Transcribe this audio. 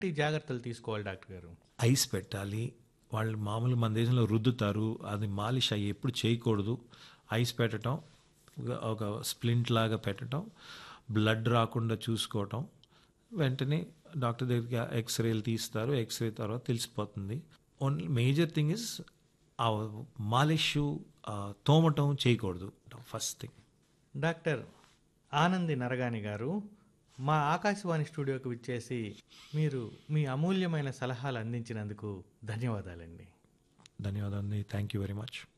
ఎలాంటి జాగ్రత్తలు తీసుకోవాలి డాక్టర్ గారు ఐస్ పెట్టాలి వాళ్ళు మామూలు మన దేశంలో రుద్దుతారు అది మాలిష్ అయ్యి ఎప్పుడు చేయకూడదు ఐస్ పెట్టడం ఒక- ఒక స్ప్లింట్ లాగా పెట్టడం బ్లడ్ రాకుండా చూసుకోవటం వెంటనే డాక్టర్ దగ్గరికి ఎక్స్రేలు తీస్తారు ఎక్స్రే తర్వాత తెలిసిపోతుంది ఓన్లీ మేజర్ థింగ్ ఇస్ ఆ మాలిష్ ఆ, తోమటం చేయకూడదు first thing doctor Anandi Naragani గారు మా ఆకాశవాణి స్టూడియోకి విచ్చేసి మీరు మీ అమూల్యమైన సలహాలు అందించినందుకు ధన్యవాదాలండి ధన్యవాదాలు థ్యాంక్ యూ వెరీ మచ్